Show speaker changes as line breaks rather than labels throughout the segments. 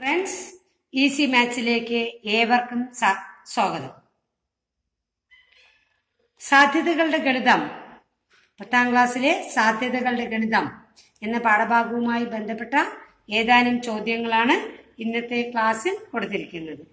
friends easy മാത്സിലേക്ക് ഏവർക്കും സ- സ്വാഗതം സാധ്യതകളുടെ ഗണിതം പത്താം ക്ലാസ്സിലെ സാധ്യതകളുടെ ഗണിതം എന്ന പാഠഭാഗവുമായി ബന്ധപ്പെട്ട ഏതാനും ചോദ്യങ്ങളാണ് ഇന്നത്തെ ക്ലാസ്സിൽ കൊടുത്തിരിക്കുന്നത്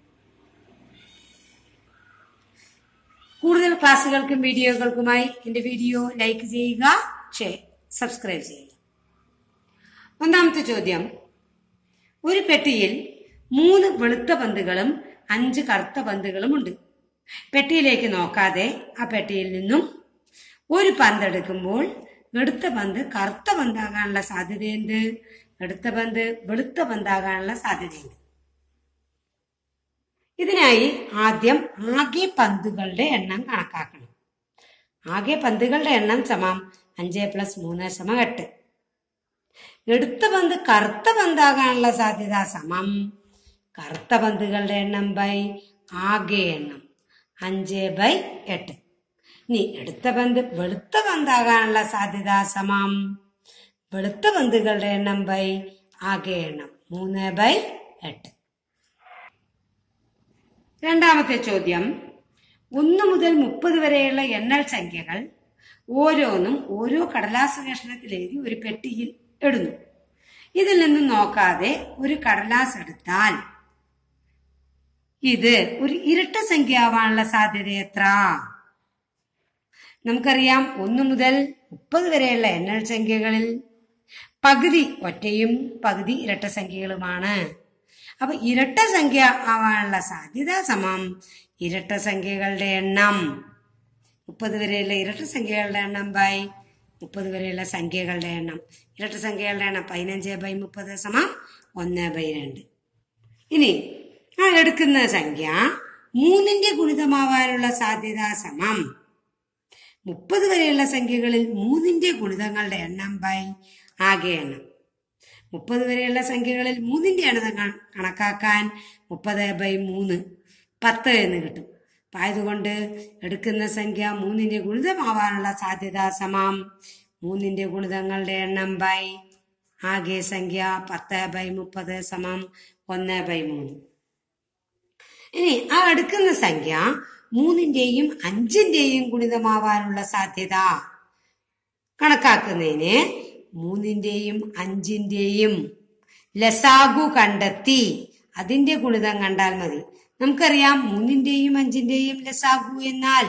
കൂടുതൽ ക്ലാസ്സുകൾക്കും വീഡിയോകൾക്കുമായി എന്റെ വീഡിയോ ലൈക്ക് ചെയ്യുക ഷെയർ സബ്സ്ക്രൈബ് ചെയ്യുക ഒന്നാമത്തെ ചോദ്യം ഒരു പെട്ടിയിൽ മൂന്ന് വെളുത്ത പന്തുകളും അഞ്ച് കറുത്ത പന്തുകളും ഉണ്ട് പെട്ടിയിലേക്ക് നോക്കാതെ ആ പെട്ടിയിൽ നിന്നും ഒരു പന്ത് എടുക്കുമ്പോൾ എടുത്ത പന്ത് കറുത്ത പന്താകാനുള്ള സാധ്യതയുണ്ട് എടുത്ത പന്ത് വെളുത്ത പന്താകാനുള്ള സാധ്യതയുണ്ട് ഇതിനായി ആദ്യം ആകെ പന്തുകളുടെ എണ്ണം കണക്കാക്കണം ആകെ പന്തുകളുടെ എണ്ണം സമം അഞ്ച് പ്ലസ് മൂന്ന് സമം എട്ട് എടുത്ത പന്ത് കറുത്ത പന്താകാനുള്ള സാധ്യത സമം കറുത്ത പന്തുകളുടെ എണ്ണം ബൈ ആകെ എണ്ണം അഞ്ച് ബൈ എട്ട് ഇനി എടുത്ത പന്ത് വെളുത്ത പന്താകാനുള്ള സാധ്യത സമം വെളുത്ത പന്തുകളുടെ എണ്ണം ബൈ ആകെ എണ്ണം മൂന്ന് ബൈ എട്ട് രണ്ടാമത്തെ ചോദ്യം ഒന്ന് മുതൽ മുപ്പത് വരെയുള്ള എണ്ണൽ സംഖ്യകൾ ഓരോന്നും ഓരോ കടലാസ് കഷ്ണത്തിൽ എഴുതി ഒരു പെട്ടിയിൽ ഇടുന്നു ഇതിൽ നിന്നും നോക്കാതെ ഒരു കടലാസ് എടുത്താൽ ഇത് ഒരു ഇരട്ട സംഖ്യ ആവാനുള്ള സാധ്യത എത്ര നമുക്കറിയാം ഒന്ന് മുതൽ മുപ്പത് വരെയുള്ള എണ്ണൽ സംഖ്യകളിൽ പകുതി ഒറ്റയും പകുതി ഇരട്ട സംഖ്യകളുമാണ് അപ്പൊ ഇരട്ട സംഖ്യ ആവാനുള്ള സാധ്യത സമം ഇരട്ട സംഖ്യകളുടെ എണ്ണം മുപ്പത് വരെയുള്ള ഇരട്ട സംഖ്യകളുടെ എണ്ണം ബൈ മുപ്പത് വരെയുള്ള സംഖ്യകളുടെ എണ്ണം ഇരട്ട സംഖ്യകളുടെ എണ്ണം പതിനഞ്ച് ബൈ മുപ്പത് സമം ഒന്ന് ബൈ രണ്ട് ഇനി ആ എടുക്കുന്ന സംഖ്യ മൂന്നിന്റെ ഗുണിതമാവാനുള്ള സാധ്യത സമം മുപ്പത് വരെയുള്ള സംഖ്യകളിൽ മൂന്നിന്റെ ഗുണിതങ്ങളുടെ എണ്ണം ബൈ ആകെ എണ്ണം മുപ്പത് വരെയുള്ള സംഖ്യകളിൽ മൂന്നിന്റെ എണ്ണം കണ- കണക്കാക്കാൻ മുപ്പത് ബൈ മൂന്ന് പത്ത് എന്ന് കിട്ടും അപ്പൊ ആയതുകൊണ്ട് എടുക്കുന്ന സംഖ്യ മൂന്നിന്റെ ഗുണിതമാവാനുള്ള സാധ്യത സമം മൂന്നിന്റെ ഗുണിതങ്ങളുടെ എണ്ണം ബൈ ആകെ സംഖ്യ പത്ത് ബൈ മുപ്പത് സമം ഒന്ന് ബൈ മൂന്ന് ഇനി ആ എടുക്കുന്ന സംഖ്യ മൂന്നിന്റെയും അഞ്ചിന്റെയും ഗുണിതമാവാനുള്ള സാധ്യത കണക്കാക്കുന്നതിന് മൂന്നിന്റെയും അഞ്ചിന്റെയും ലസാഗു കണ്ടെത്തി അതിന്റെ ഗുണിതം കണ്ടാൽ മതി നമുക്കറിയാം മൂന്നിന്റെയും അഞ്ചിന്റെയും ലസാഗു എന്നാൽ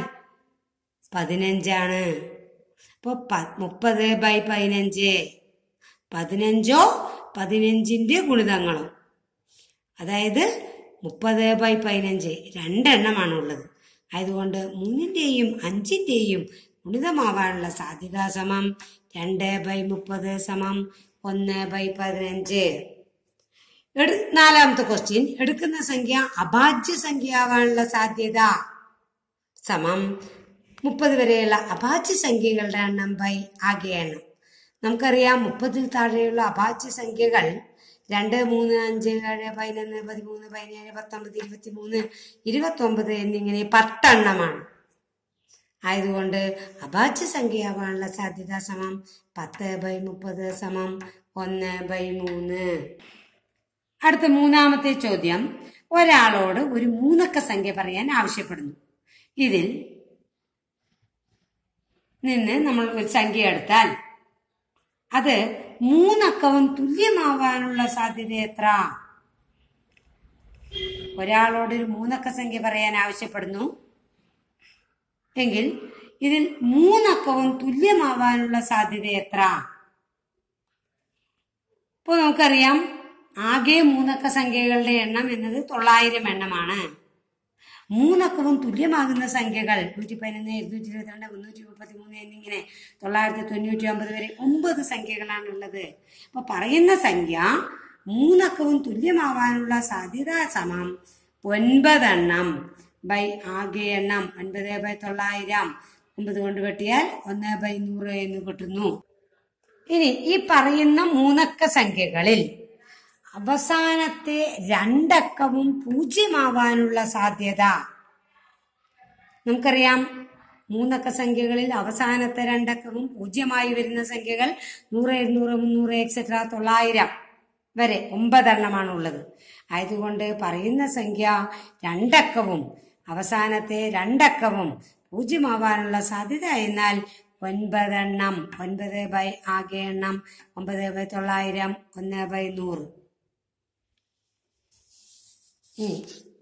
പതിനഞ്ചാണ് അപ്പൊ പ- മുപ്പത് ബൈ പതിനഞ്ച് പതിനഞ്ചോ പതിനഞ്ചിന്റെ ഗുണിതങ്ങളോ അതായത് മുപ്പത് ബൈ പതിനഞ്ച് രണ്ടെണ്ണമാണ് ഉള്ളത് ആയതുകൊണ്ട് മൂന്നിന്റെയും അഞ്ചിന്റെയും ഗുണിതമാവാനുള്ള സാധ്യത സമം രണ്ട് ബൈ മുപ്പത് സമം ഒന്ന് ബൈ പതിനഞ്ച് എടു നാലാമത്തെ ക്വസ്റ്റ്യൻ എടുക്കുന്ന സംഖ്യ അഭാജ്യ സംഖ്യ ആവാനുള്ള സാധ്യത സമം മുപ്പത് വരെയുള്ള അഭാജ്യ സംഖ്യകളുടെ എണ്ണം ബൈ ആകെ എണ്ണം നമുക്കറിയാം മുപ്പതിൽ താഴെയുള്ള അഭാജ്യ സംഖ്യകൾ രണ്ട് മൂന്ന് അഞ്ച് ഏഴ് പതിനൊന്ന് പതിമൂന്ന് പതിനേഴ് പത്തൊമ്പത് ഇരുപത്തി മൂന്ന് ഇരുപത്തി ഒമ്പത് എന്നിങ്ങനെ പത്തെണ്ണമാണ് ആയതുകൊണ്ട് അഭാജ്യ സംഖ്യയാവാനുള്ള സാധ്യത സമം പത്ത് ബൈ മുപ്പത് സമം ഒന്ന് ബൈ മൂന്ന് അടുത്ത മൂന്നാമത്തെ ചോദ്യം ഒരാളോട് ഒരു മൂന്നക്ക സംഖ്യ പറയാൻ ആവശ്യപ്പെടുന്നു ഇതിൽ നിന്ന് നമ്മൾ ഒരു സംഖ്യ എടുത്താൽ അത് മൂന്നക്കവും തുല്യമാവാനുള്ള സാധ്യത എത്ര ഒരാളോട് ഒരു മൂന്നക്ക സംഖ്യ പറയാൻ ആവശ്യപ്പെടുന്നു എങ്കിൽ ഇതിൽ മൂന്നക്കവും തുല്യമാവാനുള്ള സാധ്യത എത്ര ഇപ്പോൾ നമുക്കറിയാം ആകെ മൂന്നക്ക സംഖ്യകളുടെ എണ്ണം എന്നത് തൊള്ളായിരം എണ്ണമാണ് മൂന്നക്കവും തുല്യമാകുന്ന സംഖ്യകൾ നൂറ്റി പതിനൊന്ന് ഇരുന്നൂറ്റി ഇരുപത്തിരണ്ട് മുന്നൂറ്റി മുപ്പത്തി മൂന്ന് എന്നിങ്ങനെ തൊള്ളായിരത്തി തൊണ്ണൂറ്റി ഒമ്പത് വരെ ഒമ്പത് സംഖ്യകളാണ് ഉള്ളത് അപ്പൊ പറയുന്ന സംഖ്യ മൂന്നക്കവും തുല്യമാവാനുള്ള സാധ്യത സമം ഒൻപതെണ്ണം ബൈ ആകെ എണ്ണം ഒൻപത് ബൈ തൊള്ളായിരം ഒമ്പത് കൊണ്ട് വെട്ടിയാൽ ഒന്ന് ബൈ നൂറ് എന്ന് കിട്ടുന്നു ഇനി ഈ പറയുന്ന മൂന്നക്ക സംഖ്യകളിൽ അവസാനത്തെ രണ്ടക്കവും പൂജ്യമാവാനുള്ള സാധ്യത നമുക്കറിയാം മൂന്നക്ക സംഖ്യകളിൽ അവസാനത്തെ രണ്ടക്കവും പൂജ്യമായി വരുന്ന സംഖ്യകൾ നൂറ് ഇരുന്നൂറ് മുന്നൂറ് എക്സെട്ര തൊള്ളായിരം വരെ ഒമ്പതെണ്ണമാണ് ഉള്ളത് ആയതുകൊണ്ട് പറയുന്ന സംഖ്യ രണ്ടക്കവും അവസാനത്തെ രണ്ടക്കവും പൂജ്യമാവാനുള്ള സാധ്യത എന്നാൽ ഒൻപതെണ്ണം ഒൻപത് ബൈ ആകെ എണ്ണം ഒമ്പത് ബൈ തൊള്ളായിരം ഒന്ന് ബൈ നൂറ് ഇനി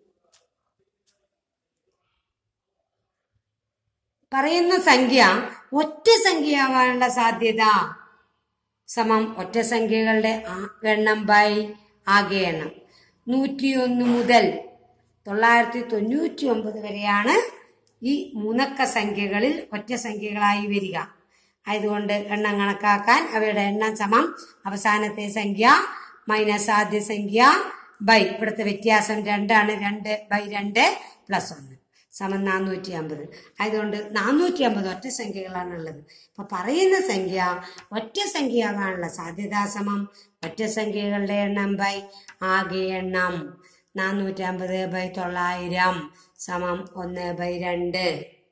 പറയുന്ന സംഖ്യ ഒറ്റ സംഖ്യയാവാനുള്ള സാധ്യത സമം ഒറ്റ സംഖ്യകളുടെ ആ- എണ്ണം ബൈ ആകെ എണ്ണം നൂറ്റിയൊന്ന് മുതൽ തൊള്ളായിരത്തി തൊണ്ണൂറ്റി ഒമ്പത് വരെയാണ് ഈ മൂന്നക്ക സംഖ്യകളിൽ ഒറ്റ സംഖ്യകളായി വരിക ആയതുകൊണ്ട് എണ്ണം കണക്കാക്കാൻ അവയുടെ എണ്ണം സമം അവസാനത്തെ സംഖ്യ മൈനസ് ആദ്യ സംഖ്യ ബൈ ഇവിടുത്തെ വ്യത്യാസം രണ്ടാണ് രണ്ട് ബൈ രണ്ട് പ്ലസ് ഒന്ന് സമം നാനൂറ്റി അമ്പത് ആയതുകൊണ്ട് നാനൂറ്റി അമ്പത് ഒറ്റ സംഖ്യകളാണ് ഉള്ളത് അപ്പൊ പറയുന്ന സംഖ്യ ഒറ്റ സംഖ്യയാവാനുള്ള സാധ്യത സമം ഒറ്റ സംഖ്യകളുടെ എണ്ണം ബൈ ആകെ എണ്ണം നാനൂറ്റി അമ്പത് ബൈ തൊള്ളായിരം സമം ഒന്ന് ബൈ രണ്ട്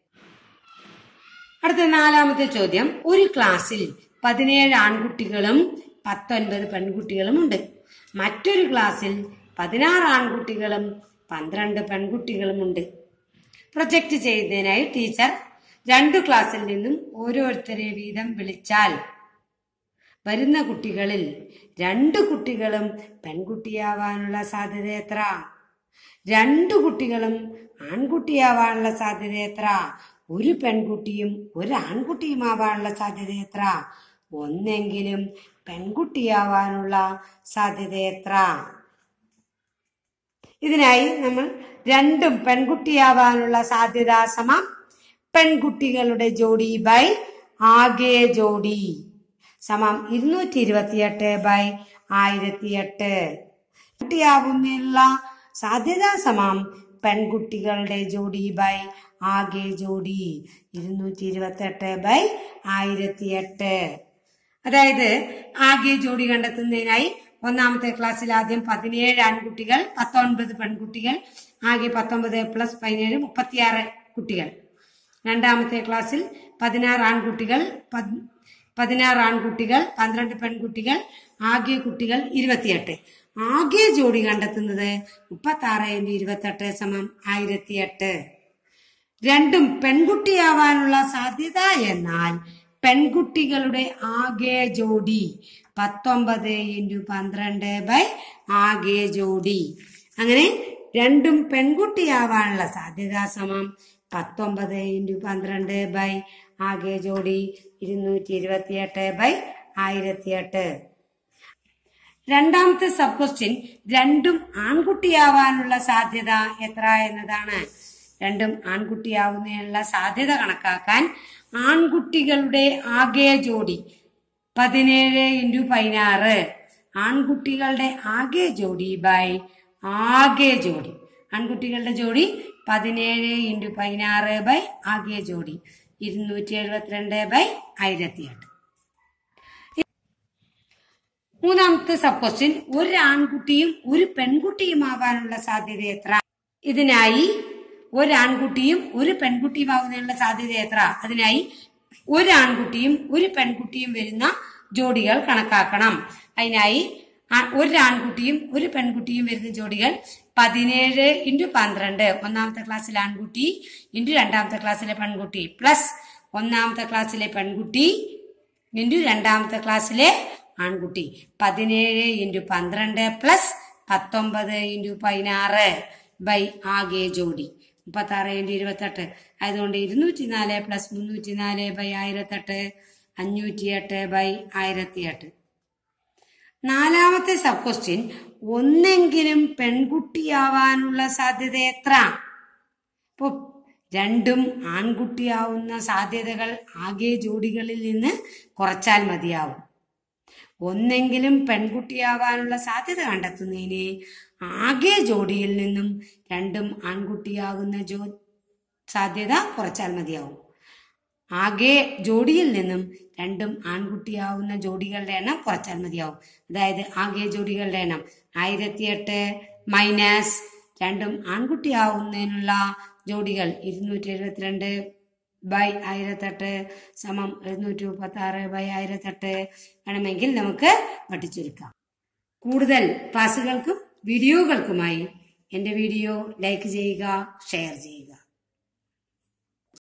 അടുത്ത നാലാമത്തെ ചോദ്യം ഒരു ക്ലാസ്സിൽ പതിനേഴ് ആൺകുട്ടികളും പത്തൊൻപത് പെൺകുട്ടികളും ഉണ്ട് മറ്റൊരു ക്ലാസ്സിൽ പതിനാറ് ആൺകുട്ടികളും പന്ത്രണ്ട് പെൺകുട്ടികളുമുണ്ട് പ്രൊജക്റ്റ് ചെയ്യുന്നതിനായി ടീച്ചർ രണ്ടു ക്ലാസ്സിൽ നിന്നും ഓരോരുത്തരെ വീതം വിളിച്ചാൽ വരുന്ന കുട്ടികളിൽ രണ്ടു കുട്ടികളും പെൺകുട്ടിയാവാനുള്ള സാധ്യത എത്ര രണ്ടു കുട്ടികളും ആൺകുട്ടിയാവാനുള്ള സാധ്യത എത്ര ഒരു പെൺകുട്ടിയും ഒരു ആൺകുട്ടിയുമാവാനുള്ള സാധ്യത എത്ര ഒന്നെങ്കിലും പെൺകുട്ടിയാവാനുള്ള സാധ്യത എത്ര ഇതിനായി നമ്മൾ രണ്ടും പെൺകുട്ടിയാവാനുള്ള സാധ്യത സമം പെൺകുട്ടികളുടെ ജോഡി ബൈ ആകെ ജോഡി സമം ഇരുന്നൂറ്റി ഇരുപത്തിയെട്ട് ബൈ ആയിരത്തി എട്ട് കുട്ടിയാവുന്നതിനുള്ള സാധ്യത സമം പെൺകുട്ടികളുടെ ജോഡി ബൈ ആകെ ജോഡി ഇരുന്നൂറ്റി ഇരുപത്തെട്ട് ബൈ ആയിരത്തി എട്ട് അതായത് ആകെ ജോഡി കണ്ടെത്തുന്നതിനായി ഒന്നാമത്തെ ക്ലാസ്സിൽ ആദ്യം പതിനേഴ് ആൺകുട്ടികൾ പത്തൊൻപത് പെൺകുട്ടികൾ ആകെ പത്തൊമ്പത് പ്ലസ് പതിനേഴ് മുപ്പത്തിയാറ് കുട്ടികൾ രണ്ടാമത്തെ ക്ലാസ്സിൽ പതിനാറ് ആൺകുട്ടികൾ പത്- പതിനാറ് ആൺകുട്ടികൾ പന്ത്രണ്ട് പെൺകുട്ടികൾ ആകെ കുട്ടികൾ ഇരുപത്തിയെട്ട് ആകെ ജോഡി കണ്ടെത്തുന്നത് മുപ്പത്തി ആറ് ഇൻറ്റു ഇരുപത്തെട്ട് സമം ആയിരത്തി എട്ട് രണ്ടും പെൺകുട്ടിയാവാനുള്ള സാധ്യത എന്നാൽ പെൺകുട്ടികളുടെ ആകെ ജോഡി പത്തൊമ്പത് ഇൻറ്റു പന്ത്രണ്ട് ബൈ ആകെ ജോഡി അങ്ങനെ രണ്ടും പെൺകുട്ടിയാവാനുള്ള സാധ്യത സമം പത്തൊമ്പത് ഇൻറ്റു പന്ത്രണ്ട് ബൈ ആകെ ജോഡി ഇരുന്നൂറ്റി ഇരുപത്തിയെട്ട് ബൈ ആയിരത്തി എട്ട് രണ്ടാമത്തെ സബ് ക്വസ്റ്റ്യൻ രണ്ടും ആൺകുട്ടിയാവാനുള്ള സാധ്യത എത്ര എന്നതാണ് രണ്ടും ആൺകുട്ടിയാവുന്നതിനുള്ള സാധ്യത കണക്കാക്കാൻ ആൺകുട്ടികളുടെ ആകെ ജോഡി പതിനേഴ് ഇൻറ്റു പതിനാറ് ആൺകുട്ടികളുടെ ആകെ ജോഡി ബൈ ആകെ ജോഡി ആൺകുട്ടികളുടെ ജോഡി പതിനേഴ് ഇൻറ്റു പതിനാറ് ബൈ ആകെ ജോഡി ഇരുന്നൂറ്റി എഴുപത്തിരണ്ട് ബൈ ആയിരത്തി എട്ട് മൂന്നാമത്തെ സബ് ക്വസ്റ്റ്യൻ ഒരു ആൺകുട്ടിയും ഒരു പെൺകുട്ടിയും ആവാനുള്ള സാധ്യത എത്ര ഇതിനായി ഒരു ആൺകുട്ടിയും ഒരു പെൺകുട്ടിയും ആവുന്നതിനുള്ള സാധ്യത എത്ര അതിനായി ഒരു ആൺകുട്ടിയും ഒരു പെൺകുട്ടിയും വരുന്ന ജോഡികൾ കണക്കാക്കണം അതിനായി ആ- ഒരു ആൺകുട്ടിയും ഒരു പെൺകുട്ടിയും വരുന്ന ജോഡികൾ പതിനേഴ് ഇൻറ്റു പന്ത്രണ്ട് ഒന്നാമത്തെ ക്ലാസ്സിലെ ആൺകുട്ടി ഇൻറ്റു രണ്ടാമത്തെ ക്ലാസ്സിലെ പെൺകുട്ടി പ്ലസ് ഒന്നാമത്തെ ക്ലാസ്സിലെ പെൺകുട്ടി ഇൻറ്റു രണ്ടാമത്തെ ക്ലാസ്സിലെ ആൺകുട്ടി പതിനേഴ് ഇൻറ്റു പന്ത്രണ്ട് പ്ലസ് പത്തൊമ്പത് ഇൻറ്റു പതിനാറ് ബൈ ആകെ ജോഡി മുപ്പത്താറ് ഇൻറ്റു ഇരുപത്തെട്ട് ആയതുകൊണ്ട് ഇരുന്നൂറ്റി നാല് പ്ലസ് മുന്നൂറ്റി നാല് ബൈ ആയിരത്തെട്ട് അഞ്ഞൂറ്റി എട്ട് ബൈ ആയിരത്തി എട്ട് നാലാമത്തെ സബ് ക്വസ്റ്റ്യൻ ഒന്നെങ്കിലും പെൺകുട്ടിയാവാനുള്ള സാധ്യത എത്ര ഇപ്പോൾ രണ്ടും ആൺകുട്ടിയാവുന്ന സാധ്യതകൾ ആകെ ജോഡികളിൽ നിന്ന് കുറച്ചാൽ മതിയാവും ഒന്നെങ്കിലും പെൺകുട്ടിയാവാനുള്ള സാധ്യത കണ്ടെത്തുന്നതിന് ആകെ ജോഡിയിൽ നിന്നും രണ്ടും ആൺകുട്ടിയാകുന്ന ജോ സാധ്യത കുറച്ചാൽ മതിയാവും ആകെ ജോഡിയിൽ നിന്നും രണ്ടും ആൺകുട്ടിയാവുന്ന ജോഡികളുടെ എണ്ണം കുറച്ചാൽ മതിയാവും അതായത് ആകെ ജോഡികളുടെ എണ്ണം ആയിരത്തി എട്ട് മൈനസ് രണ്ടും ആൺകുട്ടിയാവുന്നതിനുള്ള ജോഡികൾ ഇരുന്നൂറ്റി എഴുപത്തിരണ്ട് ബൈ ആയിരത്തെട്ട് സമം എഴുന്നൂറ്റി മുപ്പത്തി ആറ് ബൈ ആയിരത്തെട്ട് വേണമെങ്കിൽ നമുക്ക് വെട്ടിച്ചുരുക്കാം കൂടുതൽ ക്ലാസ്സുകൾക്കും വീഡിയോകൾക്കുമായി എൻ്റെ വീഡിയോ ലൈക്ക് ചെയ്യുക ഷെയർ ചെയ്യുക